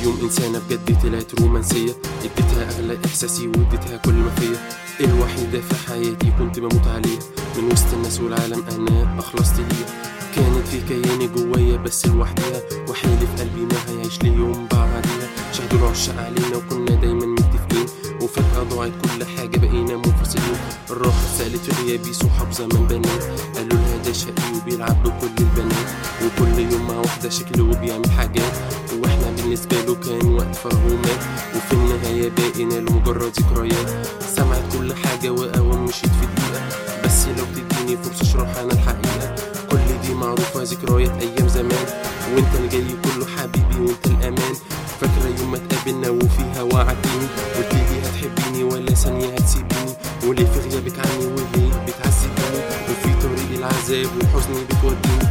يوم إنسانة بجد طلعت رومانسية اديتها أغلى إحساسي واديتها كل ما فيا الوحيدة في حياتي كنت بموت عليها من وسط الناس والعالم أنا أخلصت ليها كانت في كياني جوايا بس لوحديها وحيلي في قلبي ما هيعيش لي يوم بعديها شهدوا العشاق علينا وكنا دايما متفقين وفجأة ضاعت كل حاجة بقينا منفصلين الراحة سألت في غيابي صحاب زمان بنات قالوا لها ده شقي وبيلعب بكل البنات وكل يوم مع واحدة شكله وبيعمل حاجات واحنا بالنسبة له كان وقت فهومات وفي النهاية بقينا لمجرد ذكريات سمعت كل حاجة وأول مشيت في دقيقة بس لو تديني فرصة اشرح أنا الحقيقة كل دي معروفة ذكريات أيام زمان وانت الجاي كله حبيبي وانت الأمان فاكرة يوم ما اتقابلنا وفيها وعدتني قلت لي هتحبيني ولا ثانية هتسيبيني وليه في غيابك عني وليه بتعذبيني وفي طريق العذاب وحزني بتوديني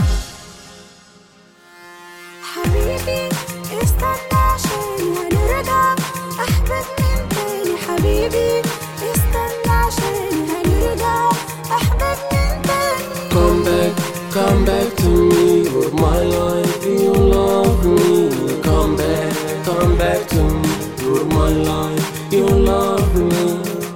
حبيبي استنى عشان هنرجع احبب من تاني حبيبي استنى عشان هنرجع احبب من تاني Come back, come back to me with my life, you love me. Come back, come back to me with my life, you love me.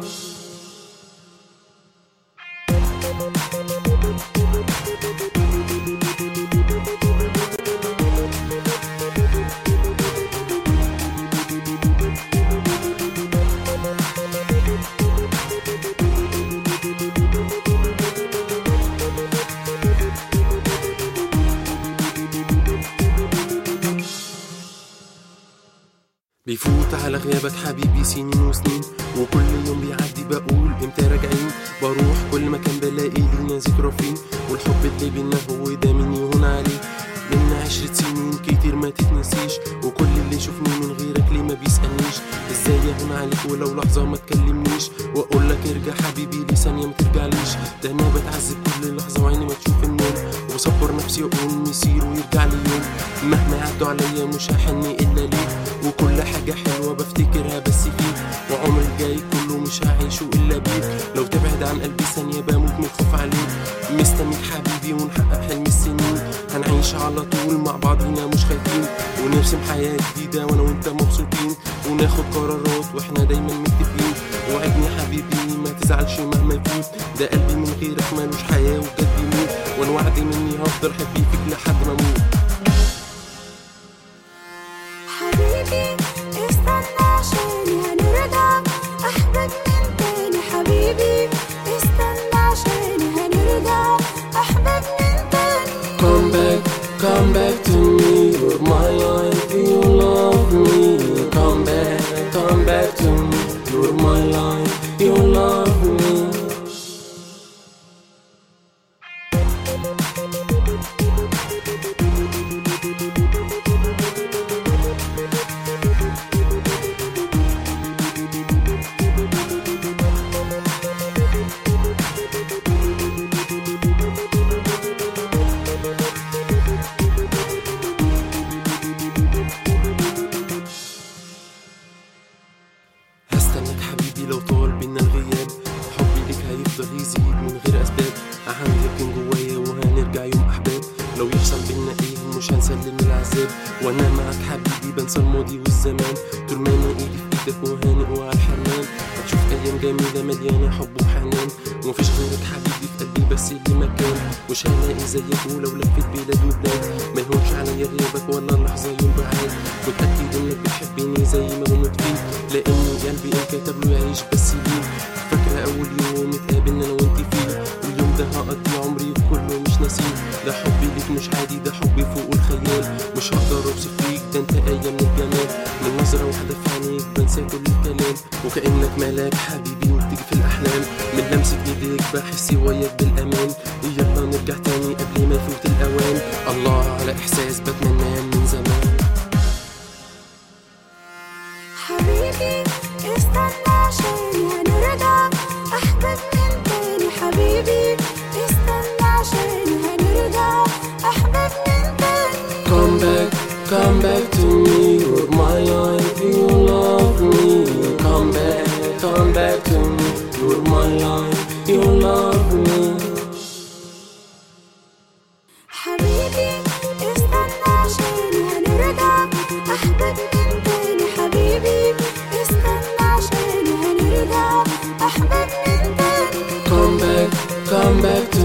بيفوت على غيابك حبيبي سنين وسنين وكل يوم بيعدي بقول امتى راجعين بروح كل مكان بلاقي لينا ذكرى فين والحب اللي بينا هو ده من يهون عليه من عشرة سنين كتير ما تتنسيش وكل اللي يشوفني من غيرك ليه ما بيسألنيش ازاي يهون عليك ولو لحظة ما تكلمنيش واقول لك ارجع حبيبي ليه ثانية ما ترجعليش ده انا بتعذب كل لحظة وعيني ما تشوف النوم وبصبر نفسي اقول مسير ويرجع لي يوم مهما يعدوا عليا مش هحن الا ليك وكل حاجة حلوة بفتكرها بس فيك وعمري الجاي كله مش هعيشه الا بيك لو تبعد عن قلبي ثانية بموت من الخوف عليك مستنيك حبيبي ونحقق حلم السنين هنعيش على طول مع بعضينا مش خايفين ونرسم حياة جديدة وانا وانت مبسوطين وناخد قرارات واحنا دايما متفقين وعدني حبيبي ما تزعلش مهما يفوت ده قلبي من غيرك مالوش حياة وجد بيموت وانا وعدي مني هفضل حبي فيك لحد ما اموت حبيبي استنى عشان هنرجع احبب من تاني حبيبي استنى عشان هنرجع احبب من تاني Come back, come back to me with my life, you love me. Come back, come back to me with my life, you love me. هستناك حبيبي لو طال بينا الغياب حبي ليك هيفضل يزيد من غير اسباب عندي يقين جوايا وهنرجع يوم احباب لو يحصل بينا ايه مش هنسلم العذاب وانا معاك حبيبي بنسى الماضي والزمان طول ما انا ايدي في ايدك وهانئ وعلى الحرمان هتشوف ايام جميله مليانه حب وحنان ومفيش غيرك حبيبي في قلبي بس اللي مكان مش هلاقي زيك ولو لفيت بلاد وبلاد ملهونش عليا غيابك ولا لحظه يوم بعاد متاكد انك بتحبني زي ما بموت فيك لاني قلبي انكتب له يعيش بس ليك فاكره اول يوم اتقابلنا انا وانت فيه اليوم ده هقضي عمري كله مش ناسيه ده حبي ليك مش عادي ده حبي فوق الخيال مش هقدر اوصف فيك ده انت ايه من الجمال من نظره واحده في عينيك بنسى كل الكلام وكانك ملاك حبيبي وبتيجي في الاحلام من لمسه ايديك بحس وياك بالامان يلا نرجع تاني قبل ما يفوت الاوان الله على احساس بتمناه من زمان حبيبي استنى عشان هنرجع احبب من تاني حبيبي استنى عشان هنرجع احبب من تاني Come back, come back to me with my life, you love me. Come back, come back to me with my life, you love me. حبيبي استنى عشان هنرجع احبب من come back